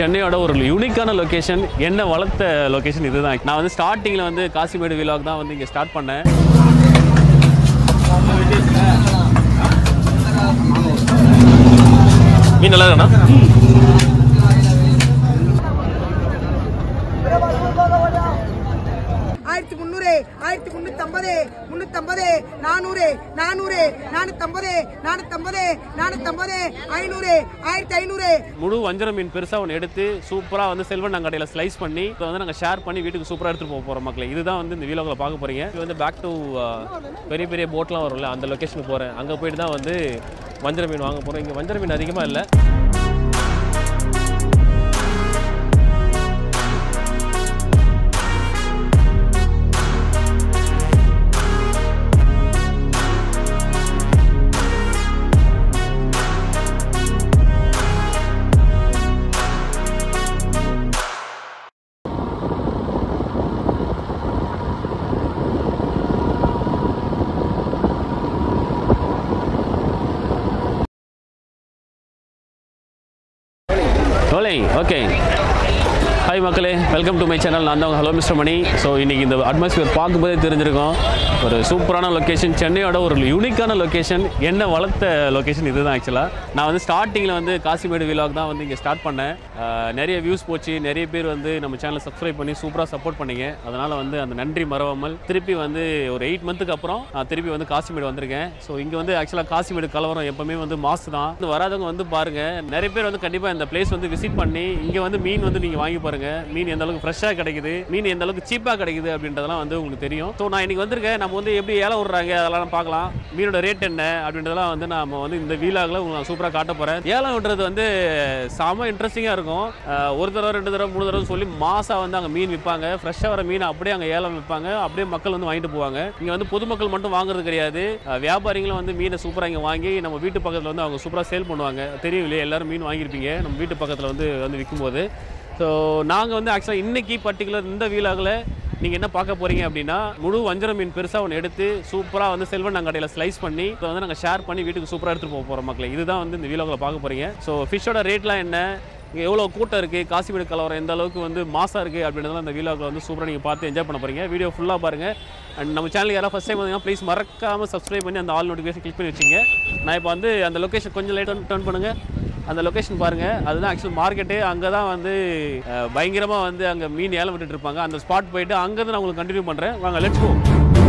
சென்னையோட ஒரு யூனிக்கான லொகேஷன் என்ன வளர்த்த லொகேஷன் இதுதான் நான் வந்து ஸ்டார்டிங்கில் வந்து காசிமேடு விலாக் தான் வந்து இங்கே ஸ்டார்ட் பண்ணேன் மீன் நல்லா இருக்கா ஆயிரத்தி முந்நூறு ஆயிரத்தி முன்னூத்தம்பது முன்னூத்தம்பது நானூறு நானூறு நானூத்தம்பது நானூத்தம்பது நானூத்தம்பது ஐநூறு ஆயிரத்தி ஐநூறு முழு வஞ்சரம் மீன் பெருசாக ஒன்று எடுத்து சூப்பராக வந்து செல்வன் நாங்கள் ஸ்லைஸ் பண்ணி இதை வந்து நாங்கள் ஷேர் பண்ணி வீட்டுக்கு சூப்பராக எடுத்துகிட்டு போக போகிறோம் மக்களே இதுதான் வந்து இந்த வீலோகில் பார்க்க போகிறீங்க இது வந்து பேக் டு பெரிய பெரிய போட்லாம் வரும்ல அந்த லொக்கேஷனுக்கு போகிறேன் அங்கே போயிட்டு தான் வந்து வஞ்சர மீன் வாங்க போகிறோம் இங்கே வஞ்சர மீன் அதிகமாக இல்லை ரோலிங் ஓகே ஹாய் மக்களே வெல்கம் டு மை சேனல் நான் தான் ஹலோ மிஸ்டர் மணி ஸோ இன்றைக்கி இந்த அட்மாஸ்பியர் பார்க்கும்போதே தெரிஞ்சிருக்கும் ஒரு சூப்பரான லொக்கேஷன் சென்னையோட ஒரு யூனிக்கான லொக்கேஷன் என்ன வளர்த்த லொக்கேஷன் இதுதான் ஆக்சுவலாக நான் வந்து ஸ்டார்டிங்கில் வந்து காசிமேடு விலாக் தான் வந்து இங்கே ஸ்டார்ட் பண்ணேன் அஹ், நிறைய வியூஸ் போச்சு நிறைய பேர் வந்து நம்ம சேனலை சப்ஸ்கிரைப் பண்ணி சூப்பராக சப்போர்ட் பண்ணீங்க அதனால் வந்து அந்த நன்றி மறவாமல் திருப்பி வந்து ஒரு எயிட் மந்த்துக்கு அப்புறம் நான் திருப்பி வந்து காசிமேடு வந்திருக்கேன் ஸோ இங்கே வந்து ஆக்சுவலாக காசிமேடு கலவரம் எப்பவுமே வந்து மாசு தான் வந்து வராதவங்க வந்து பாருங்க நிறைய பேர் வந்து கண்டிப்பாக இந்த பிளேஸ் வந்து விசிட் பண்ணி இங்கே வந்து மீன் வந்து நீங்கள் வாங்கி பாருங்க மீன் எந்த அளவுக்கு ஃப்ரெஷ்ஷாக கிடைக்குது மீன் எந்த அளவுக்கு சீப்பாக கிடைக்குது அப்படின்றதெல்லாம் வந்து உங்களுக்கு தெரியும் ஸோ நான் இன்னைக்கு வந்திருக்கேன் நம்ம வந்து எப்படி ஏலம் விடுறாங்க அதெல்லாம் நம்ம பார்க்கலாம் மீனோட ரேட் என்ன அப்படின்றதெல்லாம் வந்து நம்ம வந்து இந்த வீலாகில் உங்களுக்கு நான் சூப்பராக காட்ட போகிறேன் ஏலம் விடுறது வந்து செம இன்ட்ரெஸ்டிங்காக இருக்கும் அஹ் ஒரு தடவை ரெண்டு தடவை மூணு தடவை சொல்லி மாசா வந்து அங்கே மீன் விற்பாங்க ஃப்ரெஷ்ஷாக வர மீன் அப்படியே அங்கே ஏலம் விற்பாங்க அப்படியே மக்கள் வந்து வாங்கிட்டு போவாங்க இங்கே வந்து பொதுமக்கள் மட்டும் வாங்குறது கிடையாது அஹ் வியாபாரிகளும் வந்து மீனை சூப்பராக இங்கே வாங்கி நம்ம வீட்டு பக்கத்தில் வந்து அவங்க சூப்பராக சேல் பண்ணுவாங்க தெரியும் இல்லையா எல்லாரும் மீன் வாங்கியிருப்பீங்க நம்ம வீட்டு பக்கத்தில் வந்து வந்து விற்கும்போது ஸோ நாங்கள் வந்து ஆக்சுவலாக இன்னைக்கு பர்டிகுலர் இந்த வீலாகில் நீங்கள் என்ன பார்க்க போறீங்க அப்படின்னா முழு வஞ்சரம் மீன் பெருசாக ஒன்று எடுத்து சூப்பராக வந்து செல்வன் நாங்கள் கடையில் ஸ்லைஸ் பண்ணி இதை வந்து நாங்கள் ஷேர் பண்ணி வீட்டுக்கு சூப்பராக எடுத்துகிட்டு போக போகிறோம் மக்களே இதுதான் வந்து இந்த வீலாகில் பார்க்க போகிறீங்க ஸோ ஃபிஷ்ஷோட ரேட்லாம் என்ன இங்கே எவ்வளோ கூட்டம் இருக்குது காசிமேடு கலவரம் எந்த அளவுக்கு வந்து மாசாக இருக்குது அப்படின்றதெல்லாம் இந்த வீலாகில் வந்து சூப்பராக நீங்கள் பார்த்து என்ஜாய் பண்ண போகிறீங்க வீடியோ ஃபுல்லாக பாருங்கள் அண்ட் நம்ம சேனல் யாராவது ஃபஸ்ட் டைம் வந்தீங்கன்னா ப்ளீஸ் மறக்காமல் சப்ஸ்கிரைப் பண்ணி அந்த ஆல் நோட்டிஃபிகேஷன் கிளிக் பண்ணி வச்சுங்க நான் இப்போ வந்து அந்த லொக்கேஷன் கொஞ்சம் லைட்டாக டர்ன் பண்ணுங்கள் அந்த லொக்கேஷன் பாருங்கள் அதுதான் ஆக்சுவல் மார்க்கெட்டு அங்கே தான் வந்து பயங்கரமாக வந்து அங்கே மீன் ஏலம் விட்டுட்டு இருப்பாங்க அந்த ஸ்பாட் போயிட்டு அங்கேருந்து நான் உங்களுக்கு கண்டினியூ பண்ணுறேன் வாங்க லெட்ஸ் கோ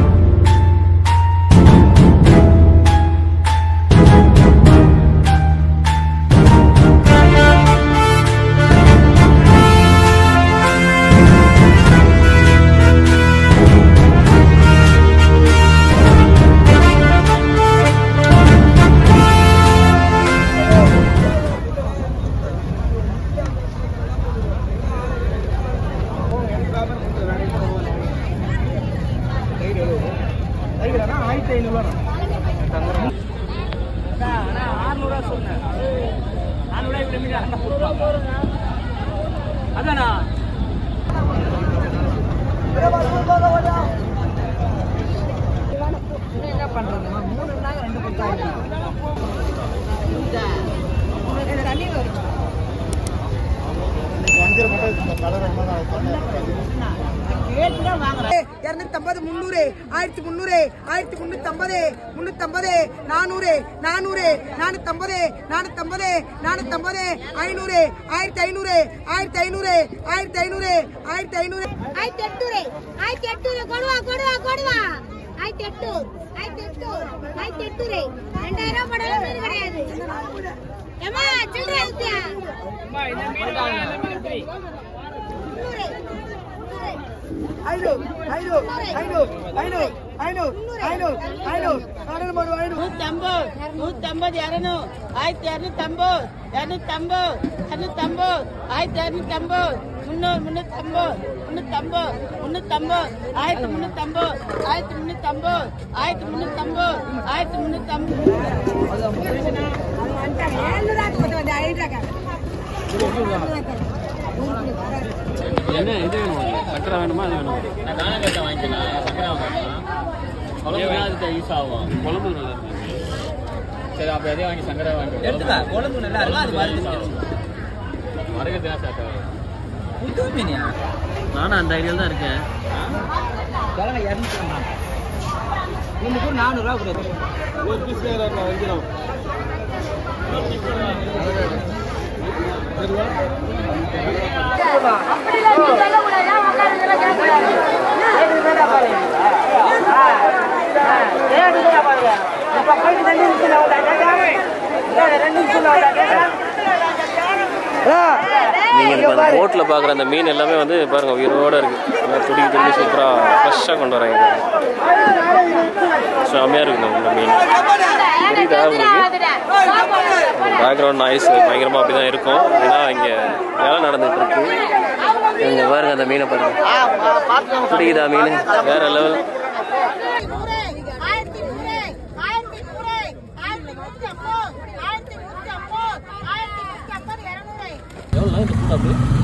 இரநூத்தம்பது முந்நூறு ஆயிரத்தி முந்நூறு ஆயிரத்தி முன்னூத்தம்பது முன்னூத்தம்பது நானூறு நானூறு நானூத்தம்பது நானூத்தம்பது நானூத்தம்பது ஐநூறு ஆயிரத்தி ஐநூறு ஆயிரத்தி ஐநூறு ஆயிரத்தி ஐநூறு ஆயிரத்தி ஐநூறு ஆயிரத்தி எட்டூறு ஆயிரத்தி எட்டூறு கொடுவா கொடுவா கொடுவா ஆயிரத்தி எட்டூர் ஆயிரத்தி எட்டூர் ஆயிரத்தி எட்டூறு ரெண்டாயிரம் ரூபாய் படம் மீன் கிடையாது ஏமா சில்லறை ஊத்தியா முந்நூறு ஐநூறு ஐநூறு ஐநூறு ஐநூறு ஐநூறு ஐநூறு ஐநூறு கடல் மடு ஐநூறு நூத்தம்பது நூத்தம்பது இரநூறு ஆயிரத்தி இரநூத்தம்பது இரநூத்தம்பது இரநூத்தம்பது ஆயிரத்தி இரநூத்தம்பது முந்நூறு முந்நூத்தம்பது முந்நூத்தம்பது முந்நூத்தம்பது ஆயிரத்தி முந்நூத்தம்பது ஆயிரத்தி முந்நூத்தம்பது ஆயிரத்தி முந்நூத்தம்பது ஆயிரத்தி முந்நூத்தம்பது என்ன இது வேணும் சக்கரை வேணுமா அது வேணும் குழம்பு யூஸ் ஆகும் குழம்பு நல்லா இருக்கு சரி அப்ப எதையும் வாங்கி சங்கரா வாங்கி எடுத்துக்க குழம்பு நல்லா இருக்கும் அது வறுத்து மரகதி தான் ஸ்டார்ட் ஆகும் புது மீனியா நானும் அந்த ஐடியாவில் தான் இருக்கேன் கிழமை இரநூத்தி இந்த கூட நானூறுரூவா கொடுக்குது ஒரு பீஸ் வந்துடும் நீங்கள் இப்போ அந்த போட்டில் பார்க்குற அந்த மீன் எல்லாமே வந்து பாருங்கள் உயிரோடு இருக்குது நல்லா துடி துடி சூப்பராக ஃப்ரெஷ்ஷாக கொண்டு வராங்க செம்மையாக இருக்குது இந்த மீன் புரியுதா உங்களுக்கு பேக்ரவுண்ட் நாய்ஸ் பயங்கரமாக அப்படி தான் இருக்கும் ஏன்னா இங்கே வேலை நடந்துட்டு இருக்கு இங்கே பாருங்க அந்த மீனை பாருங்க பிடிக்குதா மீன் வேற லெவல் ஆயிரத்தி நூறு ஆயிரத்தி நூறு ஆயிரத்தி நூத்தி ஐம்பது ஆயிரத்தி நூத்தி ஐம்பது ஆயிரத்தி நூத்தி ஐம்பது இருநூறு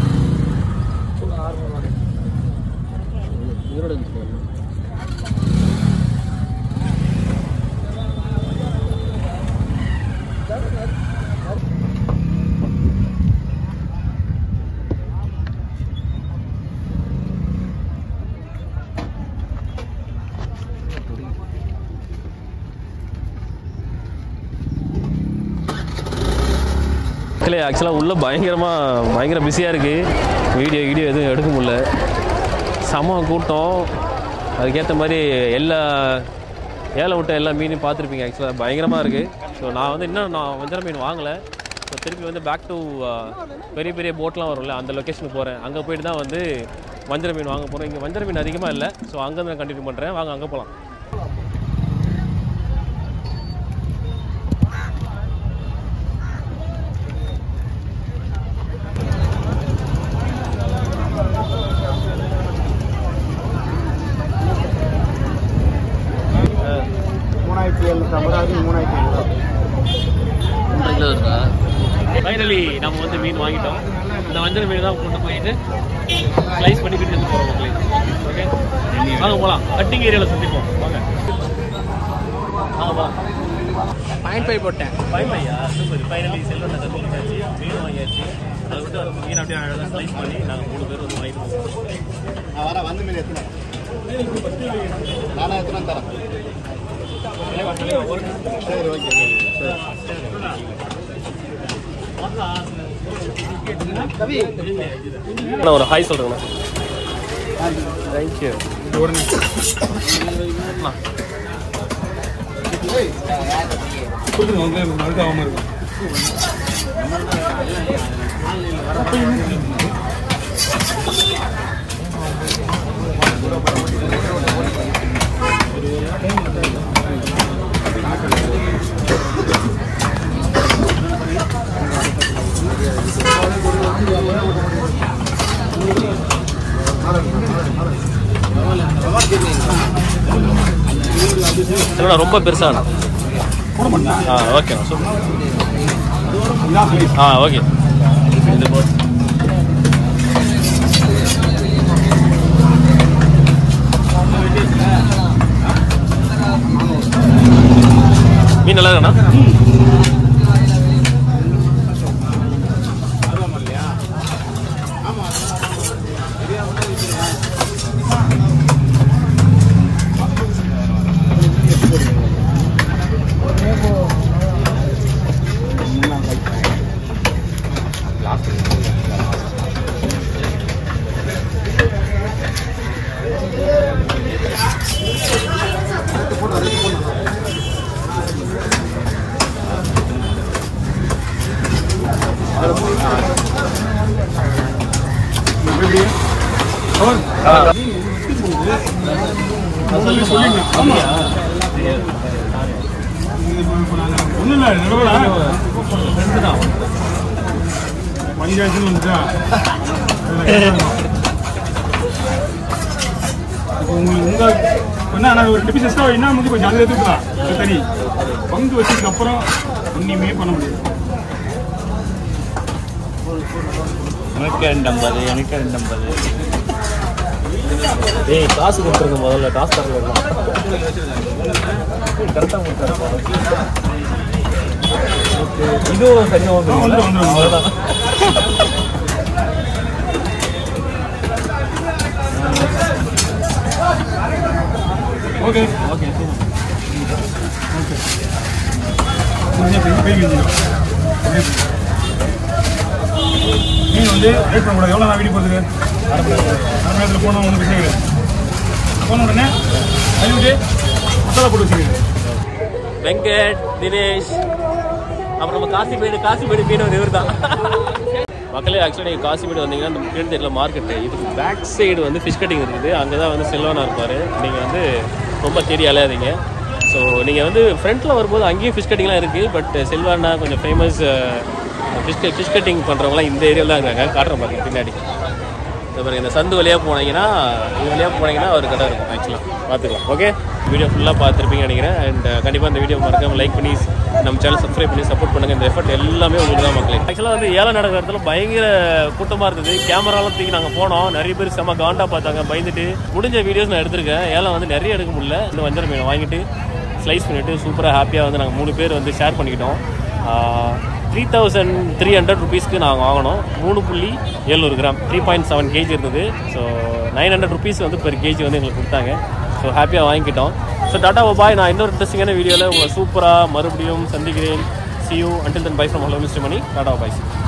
இல்லை ஆக்சுவலாக உள்ளே பயங்கரமாக பயங்கர பிஸியாக இருக்குது வீடியோ வீடியோ எதுவும் எடுக்க முடியல செம கூட்டம் அதுக்கேற்ற மாதிரி எல்லா ஏழை விட்ட எல்லா மீனையும் பார்த்துருப்பீங்க ஆக்சுவலாக பயங்கரமாக இருக்குது ஸோ நான் வந்து இன்னும் நான் வஞ்சர மீன் வாங்கலை ஸோ திருப்பி வந்து பேக் டு பெரிய பெரிய போட்லாம் வரும்ல அந்த லொக்கேஷனுக்கு போகிறேன் அங்கே போயிட்டு தான் வந்து வஞ்சர மீன் வாங்க போகிறேன் இங்கே வஞ்சர மீன் அதிகமாக இல்லை ஸோ அங்கே நான் கண்டினியூ பண்ணுறேன் வாங்க அங்கே போகலாம் மூணாயிரத்தி எழுநூத்தி ஐம்பது மூணாயிரத்தி ஐநூறு ஒன்றரை கிலோ இருக்கா ஃபைனலி நம்ம வந்து மீன் வாங்கிட்டோம் இந்த வஞ்சர மீன் தான் கொண்டு போயிட்டு ஸ்லைஸ் பண்ணி வீட்டு எடுத்து போகிறோம் மக்களே ஓகே வாங்க போகலாம் கட்டிங் ஏரியாவில் சந்திப்போம் வாங்க வாங்க போகலாம் பாயிண்ட் ஃபைவ் போட்டேன் ஃபைன் ஐயா சூப்பர் ஃபைனலி செல்வன் அதை கொடுத்தாச்சு மீன் வாங்கியாச்சு அதை விட்டு வந்து மீன் அப்படியே அழகாக ஸ்லைஸ் பண்ணி நாங்கள் மூணு பேர் வந்து வாங்கிட்டு போவோம் நான் வரேன் வந்து மீன் எத்தனை நானா எத்தனை தரேன் சரி ஓகே நான் ஒரு ஹாய் சொல்கிறேண்ணா தேங்க்யூ என்னடா ரொம்ப பெருசாண்ணா ஆ ஓகேண்ணா சூப்பர் ஆ ஓகே இது போதும். மீன் நல்லா இருக்காண்ணா பஞ்சாயத்துன்னு வந்துட்டா இப்போ உங்களுக்கு உங்க என்ன நான் ஒரு டிபி எக்ஸ்ட்ரா என்ன முடிஞ்சு கொஞ்சம் அதை எடுத்துக்கலாம் அது தனி பங்கு வச்சதுக்கு அப்புறம் ஒன்றுமே பண்ண முடியாது எனக்கு ரெண்டு ஐம்பது எனக்கு ரெண்டு ஐம்பது ஏய் காசு கொடுத்துருங்க முதல்ல காசு தரல இதுவும் சரியாக வந்துடும் வந்துடும் ஓகே ஓகே கொஞ்சம் பெரிய பெரிய மீன் மீன் வந்து ரேட் பண்ணக்கூடாது எவ்வளோ நான் வீடியோ போகிறதுக்கு அரை மணி நேரம் அரை மணி நேரத்தில் போனோம் ஒன்றும் பிரச்சனை கிடையாது போன உடனே கழுவிட்டு மசாலா போட்டு வச்சுக்கோங்க வெங்கட் தினேஷ் அப்புறம் நம்ம காசிமேடு காசிமேடு மீனவர் இவர் தான் மக்களே ஆக்சுவலி நீங்கள் காசிமேடு வந்தீங்கன்னா இந்த முக்கியம் தெரியல மார்க்கெட்டு இதுக்கு பேக் சைடு வந்து ஃபிஷ் கட்டிங் இருக்குது அங்கே தான் வந்து செல்வனா இருப்பார் நீங்கள் வந்து ரொம்ப தேடி அலையாதீங்க ஸோ நீங்கள் வந்து ஃப்ரண்ட்டில் வரும்போது அங்கேயும் ஃபிஷ் கட்டிங்லாம் இருக்குது பட் செல்வானா கொஞ்சம் ஃபேமஸ் ஃபிஷ் ஃபிஷ் கட்டிங் பண்ணுறவங்களாம் இந்த ஏரியாவில் தான் இருக்காங்க காட்டுறேன் பாருங்க பின்னாடி இந்த பாருங்க இந்த சந்து வழியாக போனீங்கன்னா இது வழியாக போனீங்கன்னா ஒரு கடை இருக்கும் ஆக்சுவலாக பார்த்துக்கலாம் ஓகே வீடியோ ஃபுல்லாக பார்த்துருப்பீங்கன்னு நினைக்கிறேன் அண்ட் கண்டிப்பாக இந்த வீடியோ மறக்காம லைக் பண்ணி நம்ம சேனல் சப்ஸ்கிரைப் பண்ணி சப்போர்ட் பண்ணுங்க இந்த எஃபர்ட் எல்லாமே உங்களுக்கு தான் மக்களே ஆக்சுவலாக வந்து ஏழை நடக்கிற இடத்துல பயங்கர கூட்டமாக இருந்தது கேமராலாம் தூக்கி நாங்கள் போனோம் நிறைய பேர் செம்ம காண்டா பார்த்தாங்க பயந்துட்டு முடிஞ்ச வீடியோஸ் நான் எடுத்திருக்கேன் ஏலம் வந்து நிறைய எடுக்க முடியல இந்த வஞ்சரம் மீன் வாங்கிட்டு ஸ்லைஸ் பண்ணிவிட்டு சூப்பராக ஹாப்பியாக வந்து நாங்கள் மூணு பேர் வந்து ஷேர் பண்ணிக்கிட்டோம் த்ரீ தௌசண்ட் த்ரீ ஹண்ட்ரட் ருபீஸ்க்கு நாங்கள் வாங்கினோம் மூணு புள்ளி எழுநூறு gram three point seven kg இருந்தது ஸோ நைன் ஹண்ட்ரட் ருபீஸ் வந்து பெர் கேஜி வந்து எங்களுக்கு கொடுத்தாங்க ஸோ ஹாப்பியாக வாங்கிக்கிட்டோம் ஸோ டாட்டா பாய் நான் இன்னொரு இன்ட்ரெஸ்டிங்கான வீடியோவில் உங்களை சூப்பராக மறுபடியும் சந்திக்கிறேன் see you until then bye from hello mister Mani tata bye